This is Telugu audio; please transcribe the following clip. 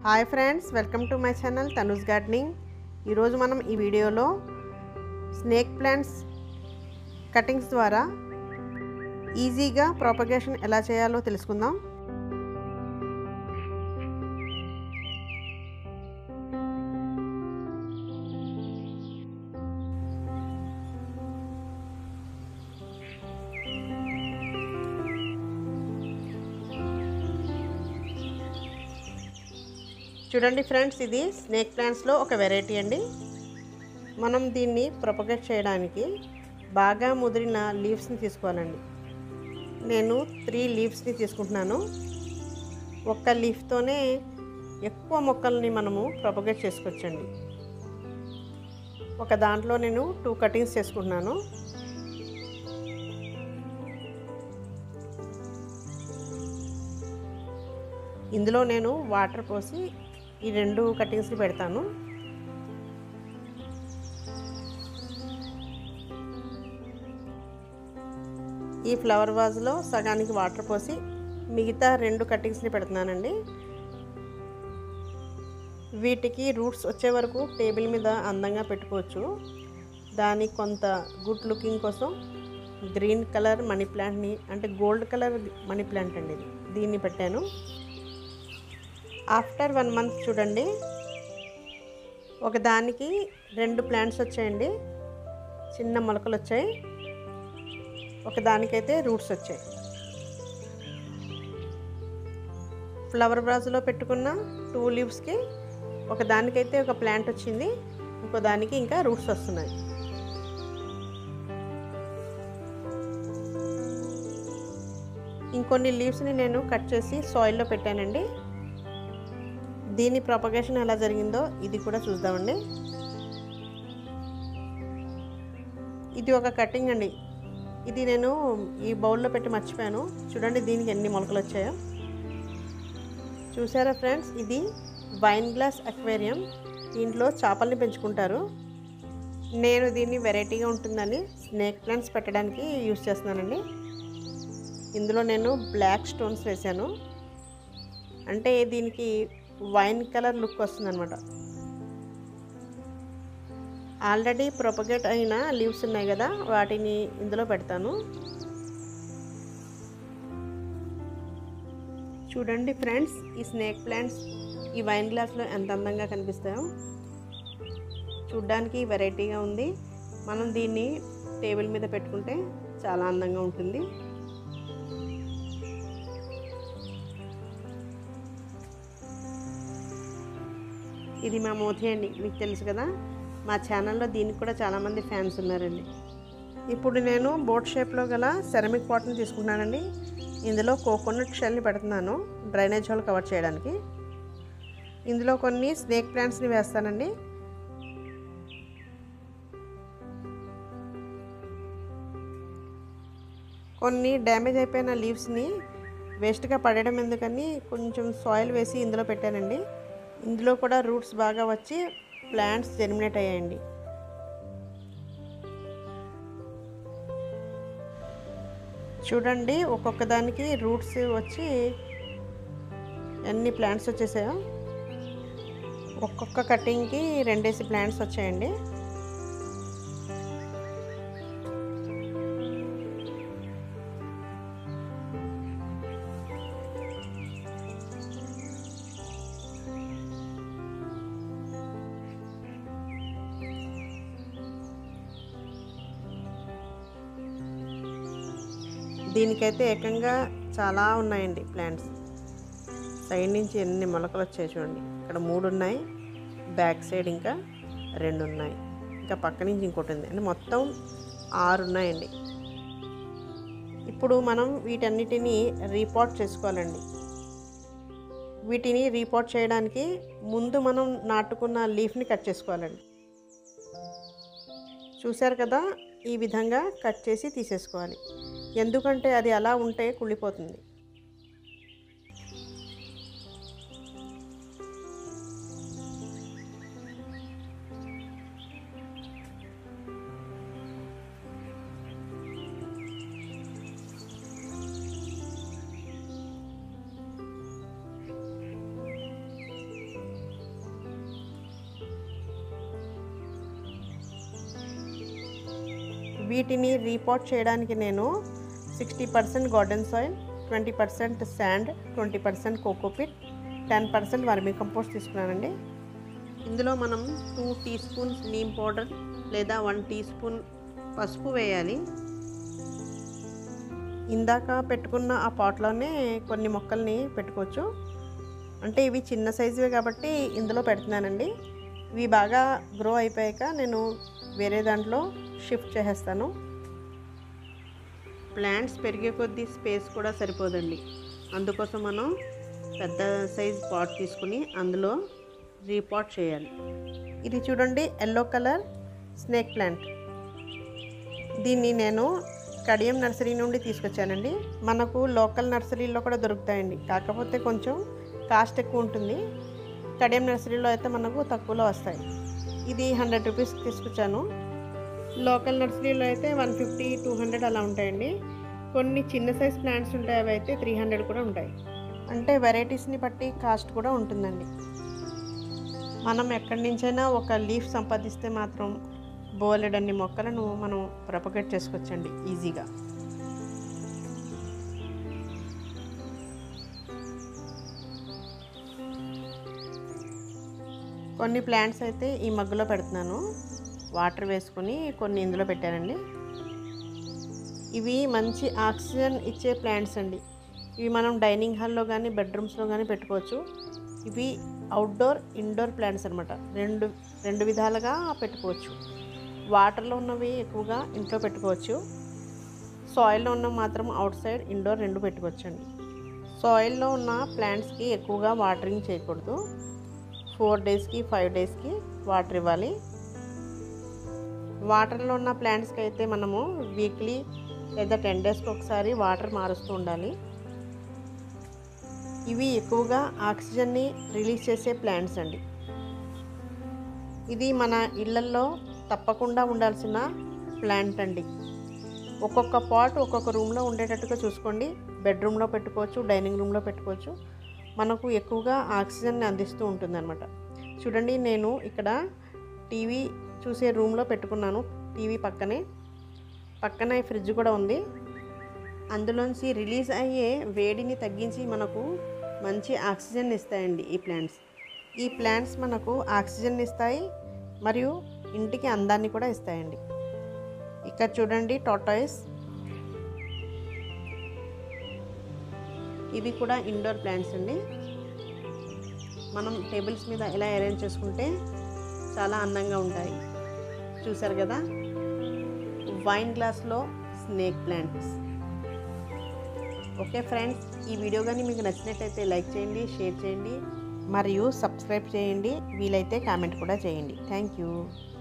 hi friends welcome to my channel Tanuj gardening ఈరోజు మనం ఈ వీడియోలో స్నేక్ ప్లాంట్స్ కటింగ్స్ ద్వారా ఈజీగా ప్రాపగేషన్ ఎలా చేయాలో తెలుసుకుందాం చూడండి ఫ్రెండ్స్ ఇది స్నేక్ ప్లాంట్స్లో ఒక వెరైటీ అండి మనం దీన్ని ప్రొపగేట్ చేయడానికి బాగా ముదిరిన లీవ్స్ని తీసుకోవాలండి నేను త్రీ లీవ్స్ని తీసుకుంటున్నాను ఒక్క లీఫ్తోనే ఎక్కువ మొక్కల్ని మనము ప్రొపగేట్ చేసుకోవచ్చండి ఒక దాంట్లో నేను టూ కటింగ్స్ చేసుకుంటున్నాను ఇందులో నేను వాటర్ పోసి ఈ రెండు కటింగ్స్ని పెడతాను ఈ ఫ్లవర్ వాజ్లో సగానికి వాటర్ పోసి మిగతా రెండు కటింగ్స్ని పెడుతున్నానండి వీటికి రూట్స్ వచ్చే వరకు టేబుల్ మీద అందంగా పెట్టుకోవచ్చు దానికి కొంత గుడ్ లుకింగ్ కోసం గ్రీన్ కలర్ మనీ ప్లాంట్ని అంటే గోల్డ్ కలర్ మనీ ప్లాంట్ అండి ఇది దీన్ని పెట్టాను ఆఫ్టర్ వన్ మంత్ చూడండి ఒక దానికి రెండు ప్లాంట్స్ వచ్చాయండి చిన్న మొలకలు వచ్చాయి ఒక దానికైతే రూట్స్ వచ్చాయి ఫ్లవర్ బ్రాజ్లో పెట్టుకున్న టూ లీవ్స్కి ఒక దానికైతే ఒక ప్లాంట్ వచ్చింది ఇంకో దానికి ఇంకా రూట్స్ వస్తున్నాయి ఇంకొన్ని లీవ్స్ని నేను కట్ చేసి సాయిల్లో పెట్టానండి దీని ప్రొపగేషన్ ఎలా జరిగిందో ఇది కూడా చూద్దామండి ఇది ఒక కటింగ్ అండి ఇది నేను ఈ బౌల్లో పెట్టి మర్చిపోయాను చూడండి దీనికి ఎన్ని మొలకలు వచ్చాయో చూసారా ఫ్రెండ్స్ ఇది వైన్ గ్లాస్ అక్వేరియం దీంట్లో చేపల్ని పెంచుకుంటారు నేను దీన్ని వెరైటీగా ఉంటుందని స్నేక్ ప్లాంట్స్ పెట్టడానికి యూస్ చేస్తున్నానండి ఇందులో నేను బ్లాక్ స్టోన్స్ వేశాను అంటే దీనికి వైన్ కలర్ లుక్ వస్తుంది అనమాట ఆల్రెడీ ప్రొపగేట్ అయిన లీవ్స్ ఉన్నాయి కదా వాటిని ఇందులో పెడతాను చూడండి ఫ్రెండ్స్ ఈ స్నేక్ ప్లాంట్స్ ఈ వైన్ గ్లాస్లో ఎంత అందంగా కనిపిస్తాయో చూడ్డానికి వెరైటీగా ఉంది మనం దీన్ని టేబుల్ మీద పెట్టుకుంటే చాలా అందంగా ఉంటుంది ఇది మా మోతి అండి మీకు తెలుసు కదా మా ఛానల్లో దీనికి కూడా చాలామంది ఫ్యాన్స్ ఉన్నారండి ఇప్పుడు నేను బోట్ షేప్లో గల సెరమిక్ పాట్ని తీసుకుంటున్నానండి ఇందులో కోకోనట్ షెల్ని పెడుతున్నాను డ్రైనేజ్ హోల్ కవర్ చేయడానికి ఇందులో కొన్ని స్నేక్ ప్లాంట్స్ని వేస్తానండి కొన్ని డ్యామేజ్ అయిపోయిన లీవ్స్ని వేస్ట్గా పడేయడం ఎందుకని కొంచెం సాయిల్ వేసి ఇందులో పెట్టానండి ఇందులో కూడా రూట్స్ బాగా వచ్చి ప్లాంట్స్ జెర్మినేట్ అయ్యాయండి చూడండి ఒక్కొక్క దానికి రూట్స్ వచ్చి ఎన్ని ప్లాంట్స్ వచ్చేసాయో ఒక్కొక్క కటింగ్కి రెండేసి ప్లాంట్స్ వచ్చాయండి దీనికైతే ఏకంగా చాలా ఉన్నాయండి ప్లాంట్స్ సైడ్ నుంచి ఎన్ని మొలకలు వచ్చాయి చూడండి ఇక్కడ మూడు ఉన్నాయి బ్యాక్ సైడ్ ఇంకా రెండు ఉన్నాయి ఇంకా పక్క నుంచి ఇంకోటి ఉంది అంటే మొత్తం ఆరు ఉన్నాయండి ఇప్పుడు మనం వీటన్నిటిని రీపాట్ చేసుకోవాలండి వీటిని రీపాట్ చేయడానికి ముందు మనం నాటుకున్న లీఫ్ని కట్ చేసుకోవాలండి చూశారు కదా ఈ విధంగా కట్ చేసి తీసేసుకోవాలి ఎందుకంటే అది అలా ఉంటే కుళ్ళిపోతుంది వీటిని రీపాట్ చేయడానికి నేను sixty percent garden soil twenty percent sand twenty percent cocopeat ten percent vermicompost తీసుకున్నానండి ఇందులో మనం two teaspoons neem powder లేదా వన్ టీ స్పూన్ పసుపు వేయాలి ఇందాక పెట్టుకున్న ఆ పాట్లోనే కొన్ని మొక్కల్ని పెట్టుకోవచ్చు అంటే ఇవి చిన్న సైజువే కాబట్టి ఇందులో పెడుతున్నానండి ఇవి బాగా గ్రో అయిపోయాక నేను వేరే దాంట్లో షిఫ్ట్ చేసేస్తాను ప్లాంట్స్ పెరిగే కొద్దీ స్పేస్ కూడా సరిపోదండి అందుకోసం మనం పెద్ద సైజ్ పాట్ తీసుకుని అందులో రీపాట్ చేయాలి ఇది చూడండి ఎల్లో కలర్ స్నేక్ ప్లాంట్ దీన్ని నేను కడియం నర్సరీ నుండి తీసుకొచ్చానండి మనకు లోకల్ నర్సరీలో కూడా దొరుకుతాయండి కాకపోతే కొంచెం కాస్ట్ ఎక్కువ ఉంటుంది కడియం నర్సరీలో అయితే మనకు తక్కువలో వస్తాయి ఇది హండ్రెడ్ రూపీస్ తీసుకొచ్చాను లోకల్ నర్సరీలో అయితే వన్ ఫిఫ్టీ టూ హండ్రెడ్ అలా ఉంటాయండి కొన్ని చిన్న సైజ్ ప్లాంట్స్ ఉంటాయి అవి అయితే త్రీ హండ్రెడ్ కూడా ఉంటాయి అంటే వెరైటీస్ని బట్టి కాస్ట్ కూడా ఉంటుందండి మనం ఎక్కడి నుంచైనా ఒక లీఫ్ సంపాదిస్తే మాత్రం బోలెడన్ని మొక్కలను మనం ప్రొపగేట్ చేసుకోవచ్చండి ఈజీగా కొన్ని ప్లాంట్స్ అయితే ఈ మగ్గులో పెడుతున్నాను వాటర్ వేసుకొని కొన్ని ఇందులో పెట్టానండి ఇవి మంచి ఆక్సిజన్ ఇచ్చే ప్లాంట్స్ అండి ఇవి మనం డైనింగ్ హాల్లో కానీ బెడ్రూమ్స్లో కానీ పెట్టుకోవచ్చు ఇవి అవుట్డోర్ ఇండోర్ ప్లాంట్స్ అనమాట రెండు రెండు విధాలుగా పెట్టుకోవచ్చు వాటర్లో ఉన్నవి ఎక్కువగా ఇంట్లో పెట్టుకోవచ్చు సాయిల్లో ఉన్న మాత్రం అవుట్ సైడ్ ఇండోర్ రెండు పెట్టుకోవచ్చండి సాయిల్లో ఉన్న ప్లాంట్స్కి ఎక్కువగా వాటరింగ్ చేయకూడదు ఫోర్ డేస్కి ఫైవ్ డేస్కి వాటర్ ఇవ్వాలి వాటర్లో ఉన్న ప్లాంట్స్కి అయితే మనము వీక్లీ లేదా టెన్ డేస్కి ఒకసారి వాటర్ మారుస్తూ ఉండాలి ఇవి ఎక్కువగా ఆక్సిజన్ని రిలీజ్ చేసే ప్లాంట్స్ అండి ఇది మన ఇళ్ళల్లో తప్పకుండా ఉండాల్సిన ప్లాంట్ అండి ఒక్కొక్క పాట్ ఒక్కొక్క రూమ్లో ఉండేటట్టుగా చూసుకోండి బెడ్రూమ్లో పెట్టుకోవచ్చు డైనింగ్ రూమ్లో పెట్టుకోవచ్చు మనకు ఎక్కువగా ఆక్సిజన్ని అందిస్తూ ఉంటుందన్నమాట చూడండి నేను ఇక్కడ టీవీ చూసే రూమ్లో పెట్టుకున్నాను టీవీ పక్కనే పక్కనే ఫ్రిడ్జ్ కూడా ఉంది అందులోంచి రిలీజ్ అయ్యే వేడిని తగ్గించి మనకు మంచి ఆక్సిజన్ ఇస్తాయండి ఈ ప్లాంట్స్ ఈ ప్లాంట్స్ మనకు ఆక్సిజన్ ఇస్తాయి మరియు ఇంటికి అందాన్ని కూడా ఇస్తాయండి ఇక్కడ చూడండి టాటాయిస్ ఇవి కూడా ఇండోర్ ప్లాంట్స్ అండి మనం టేబుల్స్ మీద ఎలా అరేంజ్ చేసుకుంటే చాలా అందంగా ఉంటాయి చూసారు కదా వైన్ గ్లాస్లో స్నేక్ ప్లాంట్స్ ఓకే ఫ్రెండ్స్ ఈ వీడియో కానీ మీకు నచ్చినట్లయితే లైక్ చేయండి షేర్ చేయండి మరియు సబ్స్క్రైబ్ చేయండి వీలైతే కామెంట్ కూడా చేయండి థ్యాంక్ యూ